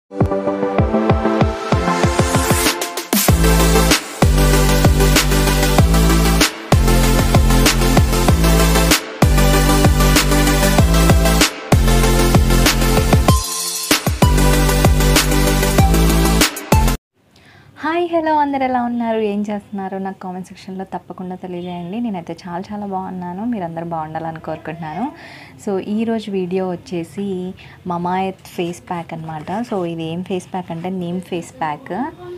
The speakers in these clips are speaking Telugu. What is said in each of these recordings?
హాయ్ హలో అందరు ఎలా ఉన్నారు ఏం చేస్తున్నారు నాకు కామెంట్ సెక్షన్లో తప్పకుండా తెలియజేయండి నేనైతే చాలా చాలా బాగున్నాను మీరందరూ బాగుండాలని కోరుకుంటున్నాను సో ఈరోజు వీడియో వచ్చేసి మమాయత్ ఫేస్ ప్యాక్ అనమాట సో ఇది ఏం ఫేస్ ప్యాక్ అంటే నేమ్ ఫేస్ ప్యాక్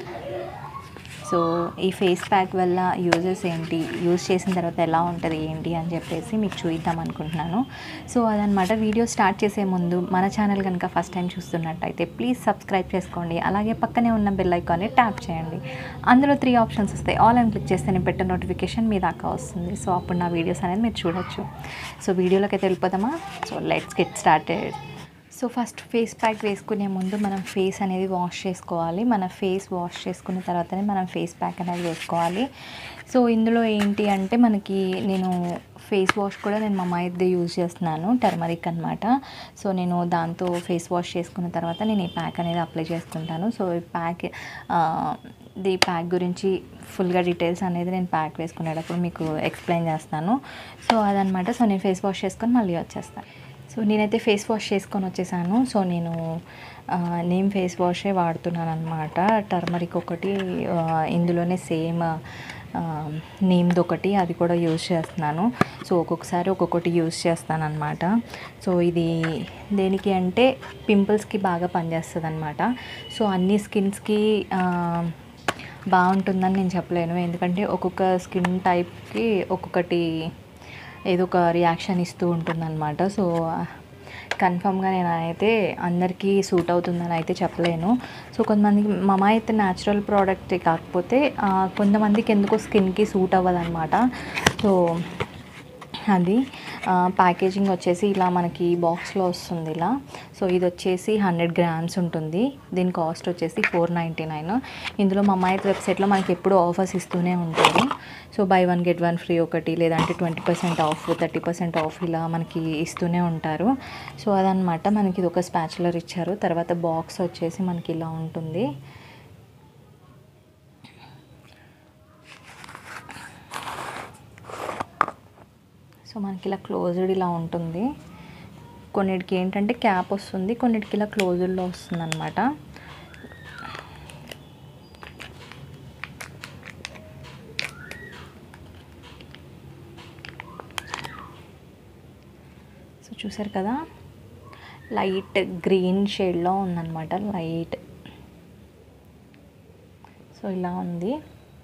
సో ఈ ఫేస్ ప్యాక్ వల్ల యూజెస్ ఏంటి యూజ్ చేసిన తర్వాత ఎలా ఉంటుంది ఏంటి అని చెప్పేసి మీకు చూద్దాం అనుకుంటున్నాను సో అదనమాట వీడియో స్టార్ట్ చేసే ముందు మన ఛానల్ కనుక ఫస్ట్ టైం చూస్తున్నట్టయితే ప్లీజ్ సబ్స్క్రైబ్ చేసుకోండి అలాగే పక్కనే ఉన్న బెల్ ఐకాన్ని ట్యాప్ చేయండి అందులో త్రీ ఆప్షన్స్ వస్తాయి ఆల్ అని క్లిక్ చేస్తే నేను పెట్టిన నోటిఫికేషన్ మీ దాకా వస్తుంది సో అప్పుడు నా వీడియోస్ అనేది మీరు చూడొచ్చు సో వీడియోలోకి అయితే వెళ్ళిపోదామా so let's get started so first face pack వేసుకునే ముందు మనం ఫేస్ అనేది వాష్ చేసుకోవాలి మన ఫేస్ వాష్ చేసుకున్న తర్వాతనే మనం ఫేస్ ప్యాక్ అనేది వేసుకోవాలి సో ఇందులో ఏంటి అంటే మనకి నేను ఫేస్ వాష్ కూడా నేను మా అమ్మాయిది యూజ్ చేస్తున్నాను టర్మరిక్ అనమాట సో నేను దాంతో ఫేస్ వాష్ చేసుకున్న తర్వాత నేను ఈ ప్యాక్ అనేది అప్లై చేసుకుంటాను సో ఈ ప్యాక్ ఈ ప్యాక్ గురించి ఫుల్గా డీటెయిల్స్ అనేది నేను ప్యాక్ వేసుకునేటప్పుడు మీకు ఎక్స్ప్లెయిన్ చేస్తాను సో అదనమాట సో నేను ఫేస్ వాష్ చేసుకొని మళ్ళీ వచ్చేస్తాను సో నేనైతే ఫేస్ వాష్ చేసుకొని వచ్చేసాను సో నేను నేమ్ ఫేస్ వాషే వాడుతున్నాను అనమాట టర్మరిక్ ఒకటి ఆ, ఇందులోనే సేమ్ నేమ్ది ఒకటి అది కూడా యూజ్ చేస్తున్నాను సో ఒక్కొక్కసారి ఒక్కొక్కటి యూజ్ చేస్తాను అనమాట సో ఇది దేనికి అంటే పింపుల్స్కి బాగా పనిచేస్తుంది అనమాట సో అన్ని స్కిన్స్కి బాగుంటుందని నేను చెప్పలేను ఎందుకంటే ఒక్కొక్క స్కిన్ టైప్కి ఒక్కొక్కటి ఏదో ఒక రియాక్షన్ ఇస్తూ ఉంటుందన్నమాట సో కన్ఫామ్గా నేను అయితే అందరికీ సూట్ అవుతుందని అయితే చెప్పలేను సో కొంతమందికి మమ అయితే న్యాచురల్ ప్రోడక్ట్ కాకపోతే ఆ, కొంతమందికి ఎందుకో స్కిన్కి సూట్ అవ్వదన్నమాట సో అది ఆ, ప్యాకేజింగ్ వచ్చేసి ఇలా మనకి బాక్స్లో వస్తుంది ఇలా సో ఇది వచ్చేసి హండ్రెడ్ గ్రామ్స్ ఉంటుంది దీని కాస్ట్ వచ్చేసి ఫోర్ నైంటీ నైన్ ఇందులో మా అమ్మాయి వెబ్సైట్లో మనకి ఎప్పుడు ఆఫర్స్ ఇస్తూనే ఉంటారు so buy one get one free ఒకటి లేదంటే twenty percent off thirty percent off ఇలా మనకి ఇస్తూనే ఉంటారు సో అదనమాట మనకి ఇది ఒక స్పాచులర్ ఇచ్చారు తర్వాత బాక్స్ వచ్చేసి మనకి ఇలా ఉంటుంది సో మనకి ఇలా క్లోజ్డ్ ఇలా ఉంటుంది కొన్నిటికి ఏంటంటే క్యాప్ వస్తుంది కొన్నిటికి ఇలా క్లోజ్డ్లో వస్తుంది అనమాట సో చూసారు కదా లైట్ గ్రీన్ షేడ్లో ఉందన్నమాట లైట్ సో ఇలా ఉంది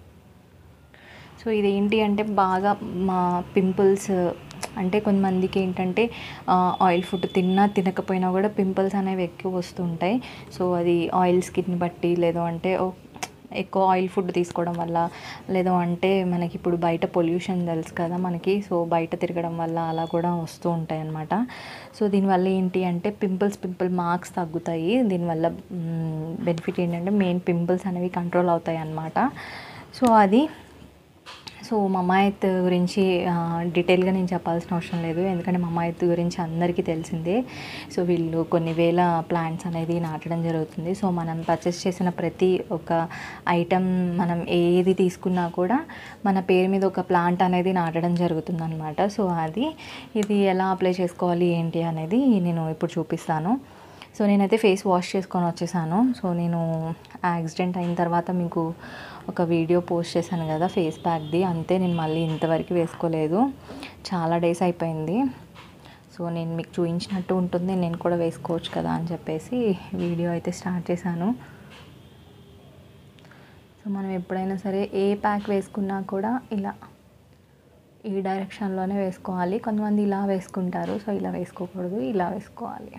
సో ఇదేంటి అంటే బాగా మా పింపుల్స్ అంటే కొంతమందికి ఏంటంటే ఆయిల్ ఫుడ్ తిన్నా తినకపోయినా కూడా పింపుల్స్ అనేవి ఎక్కువ వస్తుంటాయి సో అది ఆయిల్ స్కిన్ బట్టి లేదు అంటే ఓ- ఎక్కువ ఆయిల్ ఫుడ్ తీసుకోవడం వల్ల లేదు అంటే మనకి ఇప్పుడు బయట పొల్యూషన్ తెలుసు కదా మనకి సో బయట తిరగడం వల్ల అలా కూడా వస్తూ ఉంటాయి అన్నమాట సో దీనివల్ల ఏంటి అంటే పింపుల్స్ పింపుల్ మార్క్స్ తగ్గుతాయి దీనివల్ల బెనిఫిట్ ఏంటంటే మెయిన్ పింపుల్స్ అనేవి కంట్రోల్ అవుతాయి అన్నమాట సో అది సో మమాయత్ గురించి ఆ, డీటెయిల్గా నేను చెప్పాల్సిన అవసరం లేదు ఎందుకంటే మమాయత్ గురించి అందరికీ తెలిసిందే సో వీళ్ళు కొన్ని వేల ప్లాంట్స్ అనేది నాటడం జరుగుతుంది సో మనం పర్చేస్ చేసిన ప్రతి ఒక్క ఐటెం మనం ఏది తీసుకున్నా కూడా మన పేరు మీద ఒక ప్లాంట్ అనేది నాటడం జరుగుతుంది అనమాట సో అది ఇది ఎలా అప్లై చేసుకోవాలి ఏంటి అనేది నేను ఇప్పుడు చూపిస్తాను సో నేనైతే ఫేస్ వాష్ చేసుకొని వచ్చేసాను సో నేను యాక్సిడెంట్ అయిన తర్వాత మీకు ఒక వీడియో పోస్ట్ చేశాను కదా ఫేస్ ప్యాక్ది అంతే నేను మళ్ళీ ఇంతవరకు వేసుకోలేదు చాలా డేస్ అయిపోయింది సో నేను మీకు చూపించినట్టు ఉంటుంది నేను కూడా వేసుకోవచ్చు కదా అని చెప్పేసి వీడియో అయితే స్టార్ట్ చేశాను సో మనం ఎప్పుడైనా సరే ఏ ప్యాక్ వేసుకున్నా కూడా ఇలా ఈ డైరెక్షన్లోనే వేసుకోవాలి కొంతమంది ఇలా వేసుకుంటారు సో ఇలా వేసుకోకూడదు ఇలా వేసుకోవాలి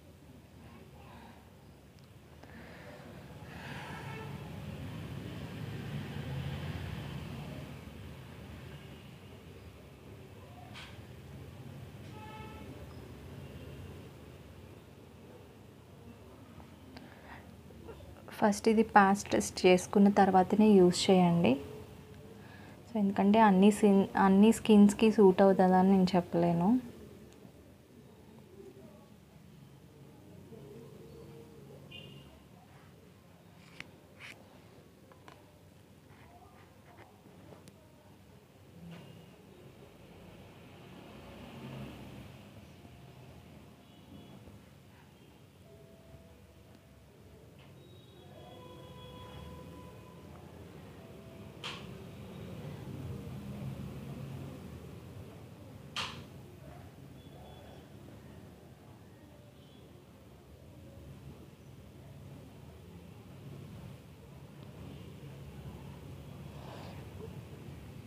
ఫస్ట్ ఇది ప్యాచ్ టెస్ట్ చేసుకున్న తర్వాతనే యూస్ చేయండి సో ఎందుకంటే అన్ని స్కిన్ అన్ని స్కిన్స్కి సూట్ అవుతుందని నేను చెప్పలేను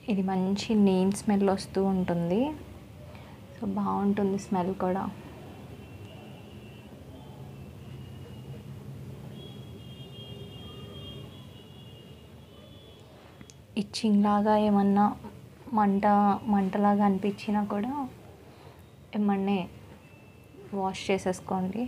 ఇది మంచి నీమ్ స్మెల్ వస్తూ ఉంటుంది సో బాగుంటుంది స్మెల్ కూడా ఇచ్చింగ్ లాగా ఏమన్నా మంట మంటలాగా అనిపించినా కూడా ఏమన్నా వాష్ చేసేసుకోండి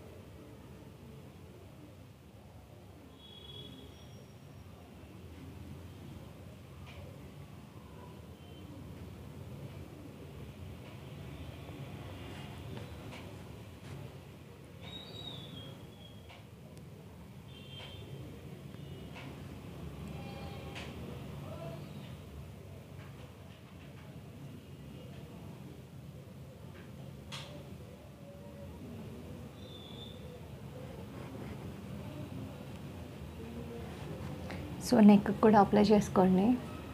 సో నెక్ కూడా అప్లై చేసుకోండి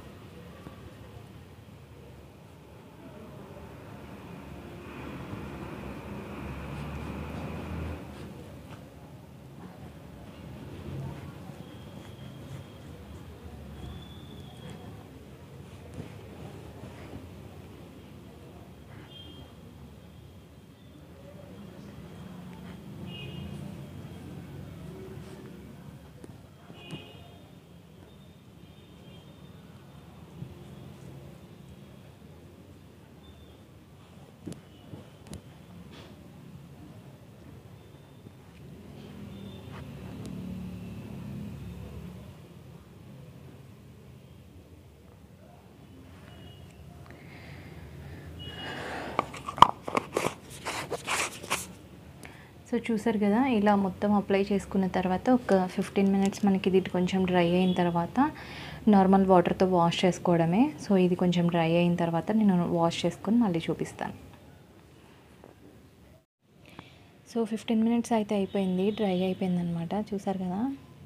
సో చూసారు కదా ఇలా మొత్తం అప్లై చేసుకున్న తర్వాత ఒక ఫిఫ్టీన్ మినిట్స్ మనకి ఇది కొంచెం డ్రై అయిన తర్వాత నార్మల్ వాటర్తో వాష్ చేసుకోవడమే సో ఇది కొంచెం డ్రై అయిన తర్వాత నేను వాష్ చేసుకొని మళ్ళీ చూపిస్తాను సో ఫిఫ్టీన్ మినిట్స్ అయితే అయిపోయింది డ్రై అయిపోయింది అనమాట చూసారు కదా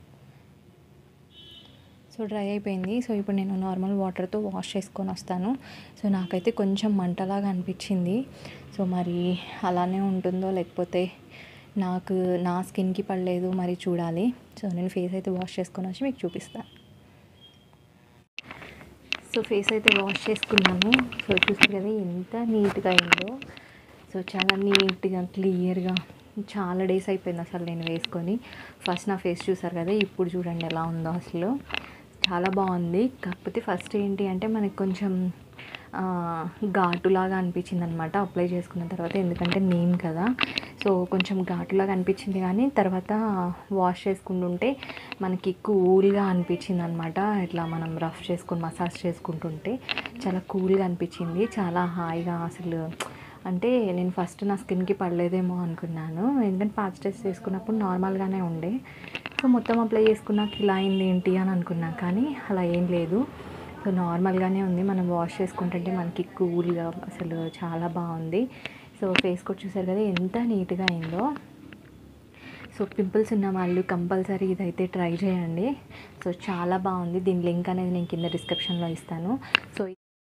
సో డ్రై అయిపోయింది సో ఇప్పుడు నేను నార్మల్ వాటర్తో వాష్ చేసుకొని వస్తాను సో నాకైతే కొంచెం మంటలాగా అనిపించింది సో మరి అలానే ఉంటుందో లేకపోతే నాకు నా స్కిన్కి పడలేదు మరి చూడాలి సో నేను ఫేస్ అయితే వాష్ చేసుకొని వచ్చి మీకు చూపిస్తాను సో ఫేస్ అయితే వాష్ చేసుకున్నాను సో చూసారు కదా ఎంత నీట్గా అయిందో సో చాలా నీట్గా క్లియర్గా చాలా డేస్ అయిపోయింది అసలు నేను వేసుకొని ఫస్ట్ నా ఫేస్ చూసారు కదా ఇప్పుడు చూడండి ఎలా ఉందో అసలు చాలా బాగుంది కాకపోతే ఫస్ట్ ఏంటి అంటే మనకి కొంచెం ఘాటులాగా అనిపించింది అనమాట అప్లై చేసుకున్న తర్వాత ఎందుకంటే నీమ్ కదా సో కొంచెం ఘాటులాగా అనిపించింది కానీ తర్వాత వాష్ చేసుకుంటుంటే మనకి కూల్గా అనిపించింది అనమాట ఇట్లా మనం రఫ్ చేసుకొని మసాజ్ చేసుకుంటుంటే చాలా కూల్గా అనిపించింది చాలా హాయిగా అసలు అంటే నేను ఫస్ట్ నా స్కిన్కి పడలేదేమో అనుకున్నాను ఎందుకంటే పాచ్ టెస్ట్ చేసుకున్నప్పుడు నార్మల్గానే ఉండే సో మొత్తం అప్లై చేసుకున్నాక ఇలా అయింది ఏంటి అని అనుకున్నా కానీ అలా ఏం లేదు సో నార్మల్గానే ఉంది మనం వాష్ చేసుకుంటుంటే మనకి కూల్గా అసలు చాలా బాగుంది సో ఫేస్కి వచ్చేసరి కదా ఎంత నీట్గా అయిందో సో పింపుల్స్ ఉన్న వాళ్ళు కంపల్సరీ ఇదైతే ట్రై చేయండి సో చాలా బాగుంది దీని లింక్ అనేది నేను కింద డిస్క్రిప్షన్లో ఇస్తాను సో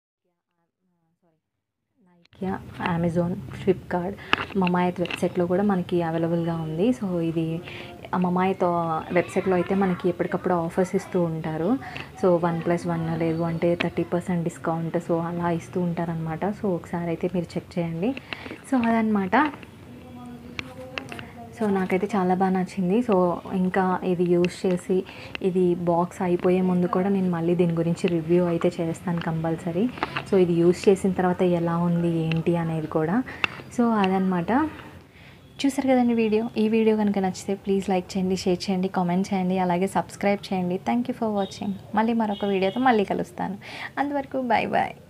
నైకియా అమెజాన్ ఫ్లిప్కార్ట్ మమాయత్ వెబ్సైట్లో కూడా మనకి అవైలబుల్గా ఉంది సో ఇది మమాయత్ వెబ్సైట్లో అయితే మనకి ఎప్పటికప్పుడు ఆఫర్స్ ఇస్తూ ఉంటారు సో వన్ ప్లస్ వన్ లేదు అంటే థర్టీ పర్సెంట్ డిస్కౌంట్ సో అలా ఇస్తూ ఉంటారనమాట సో ఒకసారి అయితే మీరు చెక్ చేయండి సో అదనమాట సో నాకైతే చాలా బాగా నచ్చింది సో ఇంకా ఇది యూస్ చేసి ఇది బాక్స్ అయిపోయే ముందు కూడా నేను మళ్ళీ దీని గురించి రివ్యూ అయితే చేస్తాను కంపల్సరీ సో ఇది యూస్ చేసిన తర్వాత ఎలా ఉంది ఏంటి అనేది కూడా సో అదనమాట చూసారు కదండి వీడియో ఈ వీడియో కనుక నచ్చితే ప్లీజ్ లైక్ చేయండి షేర్ చేయండి కామెంట్ చేయండి అలాగే సబ్స్క్రైబ్ చేయండి థ్యాంక్ యూ ఫర్ వాచింగ్ మళ్ళీ మరొక వీడియోతో మళ్ళీ కలుస్తాను అంతవరకు బాయ్ బాయ్